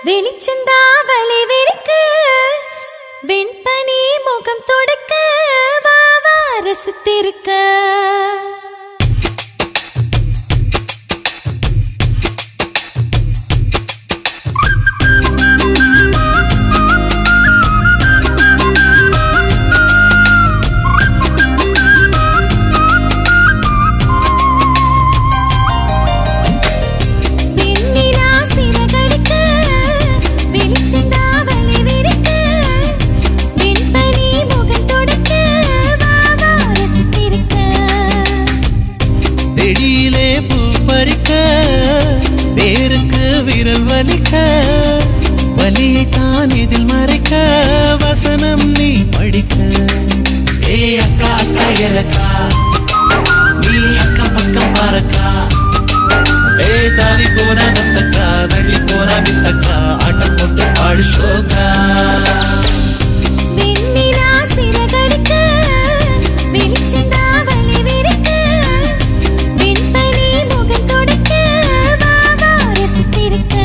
வெளிச்சந்தா வளைவிருக்கு வெண்பனி முகம் தொடக்க வா வா ரசித்திருக்க வெண்ணிலா சிறகடிக்க வெளிச்சந்தா வளைவிருக்க வெண்பனி முகம் தொடக்க வா வா ரசித்திருக்க செடியிலே பூ பறிக்க வேருக்கு விரல் வலிக்க வலியை தான் இதில் மறைக்க வசனம் நீ படிக்க ஏ அக்கா அக்கா எனக்கா நீ அக்கம் பக்கம் பாரக்கா ஏ தாவி போனா தத்தக்கா தள்ளி போனா வித்தக்கா ஆட்டம் போட்டு பாடு ஷோக்கா வெண்ணிலா சிறகடிக்க வெளிச்சந்தா வளைவிருக்க வெண்பனி முகம் தொடக்க வா வா ரசித்திருக்க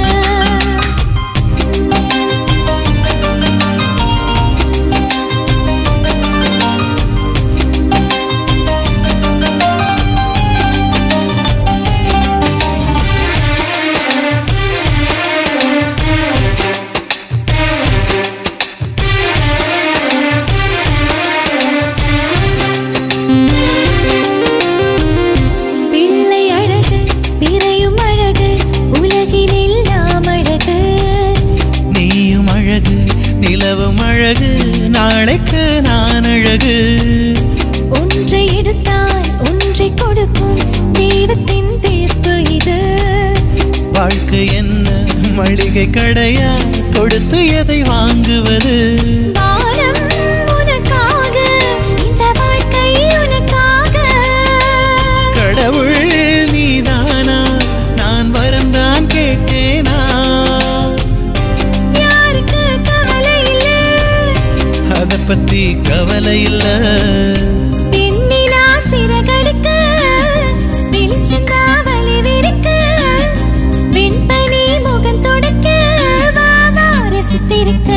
பிள்ளை அழகு பிறையும் அழகு உலகில் எல்லாம் அழகு நீயும் அழகு நிலவும் அழகு நாளைக்கு நான் அழகு ஒன்றை எடுத்தால் ஒன்றை கொடுக்கும் தெய்வத்தின் தீர்ப்பு இது வாழ்க்கை என்ன மளிகை கடையா கொடுத்து எதை வாங்குவது வானம் உனக்காக இந்த வாழ்க்கை உனக்காக கடவுள் நீதானா நான் வரந்தான் கேட்டேனா யாருக்கு கவலை இல்லை அத பத்தி கவலை இல்ல பெண்ணிலா சிறகடிக்க வெளிச்சந்தா வளைவிருக்க வெண்பனி முகம் தொடக்க வா வா ரசித்திருக்க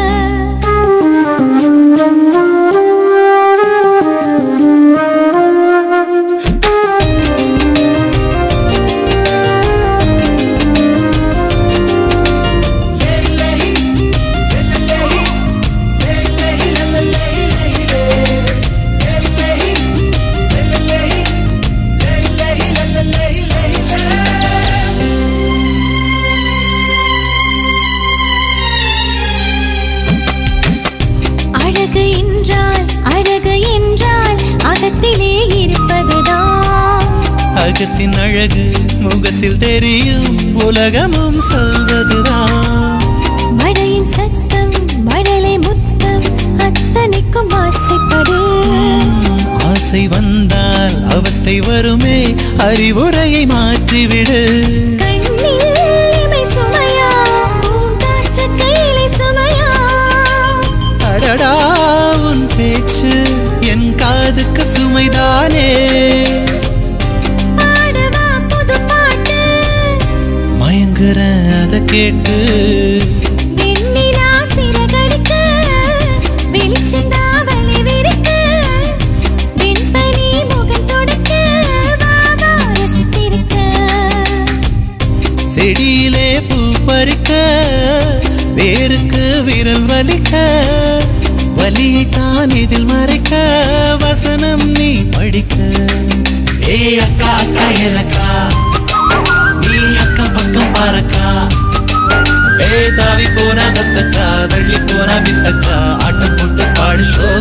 அழகு என்றால் அழகு என்றால் அகத்திலே இருப்பதுதான் அகத்தின் அழகு முகத்தில் தெரியும் உலகமும் சொல்வதுதான் மழையின் சத்தம் மழலை முத்தம் அத்தனைக்கும் ஆசைப்படு ஆசை வந்தால் அவஸ்தை வருமே அறிவுரையை மாற்றிவிடு கண்ணில் இமை சுமையா பூங்காற்று கையிலை சுமையா அடடா உன் பேச்சு என் காதுக்கு சுமைதானே பாடவா புது பாட்டு மயங்குற அத கேட்டு வெண்ணிலா சிறகடிக்க வெளிச்சந்தா வளைவிருக்க வெண்பனி முகம் தொடக்க வா வா ரசித்திருக்க செடியிலே பூ பறிக்க வேருக்கு விரல் வலிக்க வலியை தான் இதில் மறைக்க வசனம் நீ படிக்க ஏ அக்கா அக்கா எனக்கா நீ அக்கம் பக்கம் பாரக்கா ஏ தாவி போனா தத்தக்கா தள்ளி போனா வித்தக்கா ஆட்டம் போட்டு பாடு ஷோ